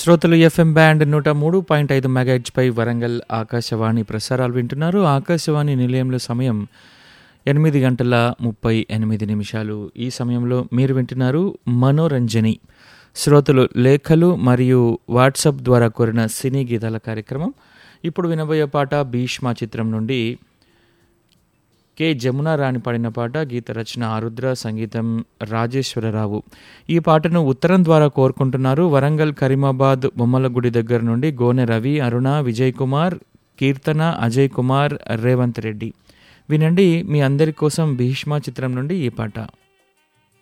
శ్రోతలు FM band నూట మూడు పాయింట్ ఐదు మెగాహెచ్పై వరంగల్ ఆకాశవాణి ప్రసారాలు వింటున్నారు ఆకాశవాణి నిలయంలో సమయం ఎనిమిది గంటల ముప్పై ఎనిమిది నిమిషాలు ఈ సమయంలో మీరు వింటున్నారు మనోరంజని శ్రోతలు లేఖలు మరియు వాట్సాప్ ద్వారా కోరిన సినీ గీతాల కార్యక్రమం ఇప్పుడు వినబోయే పాట భీష్మ చిత్రం నుండి కె జమునా రాణి పాడిన పాట గీత రచన ఆరుద్ర సంగీతం రాజేశ్వరరావు ఈ పాటను ఉత్తరం ద్వారా కోరుకుంటున్నారు వరంగల్ కరీమాబాద్ బొమ్మలగుడి దగ్గర నుండి గోనె రవి అరుణ విజయ్ కుమార్ కీర్తన అజయ్ కుమార్ రేవంత్ రెడ్డి వినండి మీ అందరి కోసం భీష్మ చిత్రం నుండి ఈ పాట